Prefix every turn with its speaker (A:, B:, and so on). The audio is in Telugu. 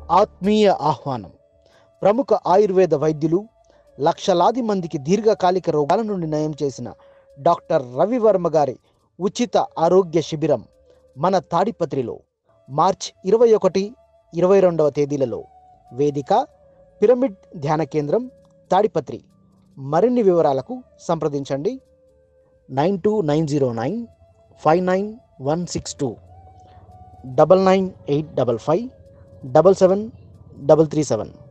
A: ఆత్మీయ ఆహ్వానం ప్రముఖ ఆయుర్వేద వైద్యులు లక్షలాది మందికి దీర్ఘకాలిక రోగాల నుండి నయం చేసిన డాక్టర్ రవివర్మ గారి ఉచిత ఆరోగ్య శిబిరం మన తాడిపత్రిలో మార్చ్ ఇరవై ఒకటి ఇరవై రెండవ తేదీలలో వేదిక పిరమిడ్ ధ్యాన కేంద్రం తాడిపత్రి మరిన్ని వివరాలకు సంప్రదించండి nine two nine zero nine five nine one six two double nine eight double five double seven double three seven